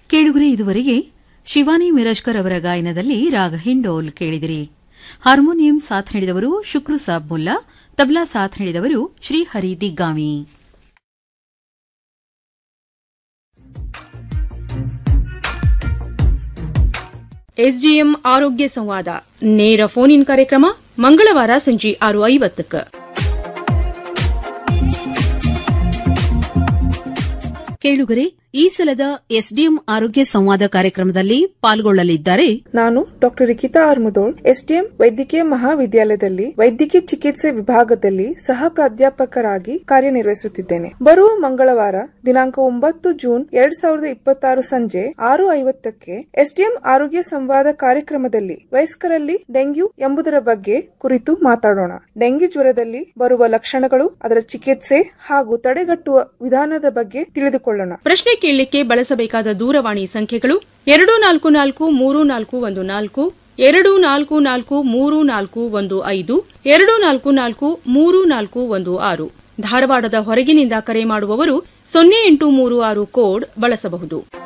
ಕೇಳುಗರೆ ಇದುವರೆಗೆ ಶಿವಾನಿ ಮಿರಜ್ಕರ್ ಅವರ ಗಾಯನದಲ್ಲಿ ರಾಗ ಹಿಂಡೋಲ್ ಕೇಳಿದಿರಿ ಹಾರ್ಮೋನಿಯಂ ಸಾಥ್ ನೀಡಿದವರು ಶುಕ್ರು ಸಾಬ್ ಮುಲ್ಲಾ ತಬ್ಲಾ ಸಾಥ್ ನೀಡಿದವರು ಶ್ರೀಹರಿ ದಿಗ್ಗಾಮಿ ಎಸ್ಡಿಎಂ ಆರೋಗ್ಯ ಸಂವಾದ ನೇರ ಫೋನ್ ಇನ್ ಕಾರ್ಯಕ್ರಮ ಮಂಗಳವಾರ ಸಂಜೆ ಆರು ಐವತ್ತಕ್ಕೆ ಕೇಳುಗರೆ ಈ ಸಲದ ಎಸ್ಡಿಎಂ ಆರೋಗ್ಯ ಸಂವಾದ ಕಾರ್ಯಕ್ರಮದಲ್ಲಿ ಪಾಲ್ಗೊಳ್ಳಲಿದ್ದಾರೆ ನಾನು ಡಾಕ್ಟರ್ ರಿಕಿತಾ ಆರ್ಮುದೋಳ್ ಎಸ್ಡಿಎಂ ವೈದ್ಯಕೀಯ ಮಹಾವಿದ್ಯಾಲಯದಲ್ಲಿ ವೈದ್ಯಕೀಯ ಚಿಕಿತ್ಸೆ ವಿಭಾಗದಲ್ಲಿ ಸಹ ಪ್ರಾಧ್ಯಾಪಕರಾಗಿ ಕಾರ್ಯನಿರ್ವಹಿಸುತ್ತಿದ್ದೇನೆ ಬರುವ ಮಂಗಳವಾರ ದಿನಾಂಕ ಒಂಬತ್ತು ಜೂನ್ ಎರಡ್ ಸಾವಿರದ ಇಪ್ಪತ್ತಾರು ಸಂಜೆ ಆರು ಐವತ್ತಕ್ಕೆ ಎಸ್ಡಿಎಂ ಆರೋಗ್ಯ ಸಂವಾದ ಕಾರ್ಯಕ್ರಮದಲ್ಲಿ ವಯಸ್ಕರಲ್ಲಿ ಡೆಂಗ್ಯೂ ಎಂಬುದರ ಬಗ್ಗೆ ಕುರಿತು ಮಾತಾಡೋಣ ಡೆಂಗ್ಯೂ ಜ್ವರದಲ್ಲಿ ಬರುವ ಲಕ್ಷಣಗಳು ಅದರ ಚಿಕಿತ್ಸೆ ಹಾಗೂ ತಡೆಗಟ್ಟುವ ವಿಧಾನದ ಬಗ್ಗೆ ತಿಳಿದುಕೊಳ್ಳೋಣ ಪ್ರಶ್ನೆ ಕೇಳಲಿಕ್ಕೆ ಬಳಸಬೇಕಾದ ದೂರವಾಣಿ ಸಂಖ್ಯೆಗಳು ಎರಡು ನಾಲ್ಕು ನಾಲ್ಕು ಮೂರು ನಾಲ್ಕು ಒಂದು ನಾಲ್ಕು ಎರಡು ನಾಲ್ಕು ನಾಲ್ಕು ಮೂರು ನಾಲ್ಕು ಒಂದು ಐದು ಎರಡು ನಾಲ್ಕು ನಾಲ್ಕು ಮೂರು ನಾಲ್ಕು ಒಂದು ಆರು ಧಾರವಾಡದ ಹೊರಗಿನಿಂದ ಕರೆ ಮಾಡುವವರು ಸೊನ್ನೆ ಎಂಟು ಮೂರು ಆರು ಕೋಡ್ ಬಳಸಬಹುದು